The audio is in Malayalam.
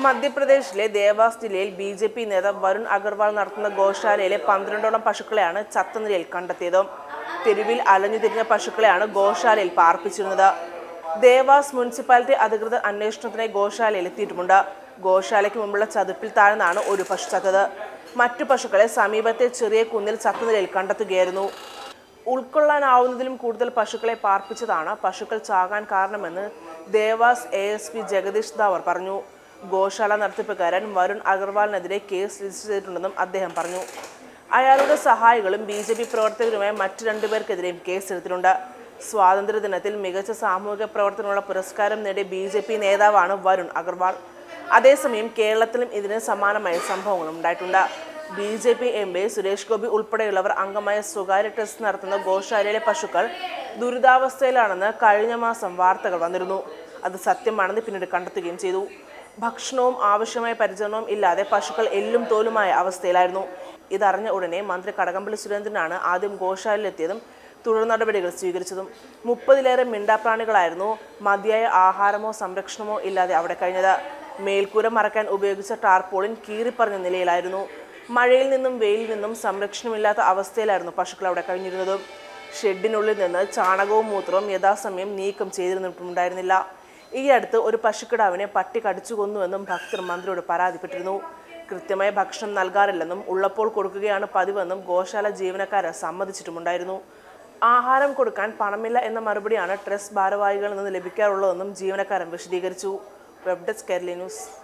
മധ്യപ്രദേശിലെ ദേവാസ് ജില്ലയിൽ ബി ജെ പി നേതാവ് വരുൺ അഗർവാൾ നടത്തുന്ന ഗോശാലയിലെ പന്ത്രണ്ടോളം പശുക്കളെയാണ് ചത്ത നിലയിൽ കണ്ടെത്തിയത് തെരുവിൽ അലഞ്ഞുതിരിഞ്ഞ പശുക്കളെയാണ് ഗോശാലയിൽ പാർപ്പിച്ചിരുന്നത് ദേവാസ് മുനിസിപ്പാലിറ്റി അധികൃതർ അന്വേഷണത്തിനായി ഗോശാലയിൽ എത്തിയിട്ടുമുണ്ട് ഗോശാലയ്ക്ക് മുമ്പുള്ള ചതുപ്പിൽ താഴ്ന്നാണ് ഒരു പശു ചത്തത് മറ്റു പശുക്കളെ സമീപത്തെ ചെറിയ കുന്നിൽ ചത്ത നിലയിൽ കണ്ടെത്തുകയായിരുന്നു ഉൾക്കൊള്ളാനാവുന്നതിലും കൂടുതൽ പശുക്കളെ പാർപ്പിച്ചതാണ് പശുക്കൾ ചാകാൻ കാരണമെന്ന് Dewas A S P Jagdish Dawar പറഞ്ഞു ഗോശാല നടത്തിപ്പുകാരൻ വരുൺ അഗർവാളിനെതിരെ കേസ് രജിസ്റ്റർ ചെയ്തിട്ടുണ്ടെന്നും അദ്ദേഹം പറഞ്ഞു അയാളുടെ സഹായികളും ബി ജെ പി പ്രവർത്തകരുമായ മറ്റു രണ്ടുപേർക്കെതിരെയും കേസെടുത്തിട്ടുണ്ട് സ്വാതന്ത്ര്യദിനത്തിൽ മികച്ച സാമൂഹിക പ്രവർത്തനമുള്ള പുരസ്കാരം നേടിയ ബി ജെ പി നേതാവാണ് വരുൺ അഗർവാൾ അതേസമയം കേരളത്തിലും ഇതിന് സമാനമായ സംഭവങ്ങളും ഉണ്ടായിട്ടുണ്ട് B J P M P Suresh Gopi ഉൾപ്പെടെയുള്ളവർ അംഗമായ സ്വകാര്യ ട്രസ്റ്റ് നടത്തുന്ന ഗോശാലയിലെ പശുക്കൾ ദുരിതാവസ്ഥയിലാണെന്ന് കഴിഞ്ഞ മാസം വാർത്തകൾ വന്നിരുന്നു അത് സത്യമാണെന്ന് പിന്നീട് കണ്ടെത്തുകയും ചെയ്തു ഭക്ഷണവും ആവശ്യമായ പരിചരണവും ഇല്ലാതെ പശുക്കൾ എല്ലും തോലുമായ അവസ്ഥയിലായിരുന്നു ഇതറിഞ്ഞ ഉടനെ മന്ത്രി കടകംപള്ളി സുരേന്ദ്രനാണ് ആദ്യം ഗോശാലയിലെത്തിയതും തുടർ നടപടികൾ സ്വീകരിച്ചതും മുപ്പതിലേറെ മിണ്ടാപ്രാണികളായിരുന്നു മതിയായ ആഹാരമോ സംരക്ഷണമോ ഇല്ലാതെ അവിടെ കഴിഞ്ഞത് മേൽക്കൂര മറക്കാൻ ഉപയോഗിച്ച ടാർപോളിൻ കീറിപ്പറഞ്ഞ നിലയിലായിരുന്നു മഴയിൽ നിന്നും വെയിലിൽ നിന്നും സംരക്ഷണമില്ലാത്ത അവസ്ഥയിലായിരുന്നു പശുക്കൾ അവിടെ കഴിഞ്ഞിരുന്നത് ഷെഡിനുള്ളിൽ നിന്ന് ചാണകവും മൂത്രവും യഥാസമയം നീക്കം ചെയ്തിരുന്നിട്ടുണ്ടായിരുന്നില്ല ഈ അടുത്ത് ഒരു പശുക്കിടാവിനെ പട്ടി കടിച്ചു കൊന്നുവെന്നും ഭക്തർ മന്ത്രിയോട് പരാതിപ്പെട്ടിരുന്നു കൃത്യമായ ഭക്ഷണം നൽകാറില്ലെന്നും ഉള്ളപ്പോൾ കൊടുക്കുകയാണ് പതിവെന്നും ഗോശാല ജീവനക്കാരെ സമ്മതിച്ചിട്ടുമുണ്ടായിരുന്നു ആഹാരം കൊടുക്കാൻ പണമില്ല എന്ന മറുപടിയാണ് ട്രസ്റ്റ് ഭാരവാഹികളിൽ നിന്ന് ലഭിക്കാറുള്ളതെന്നും ജീവനക്കാരൻ വിശദീകരിച്ചു വെബ് ഡെസ്ക് കേരള ന്യൂസ്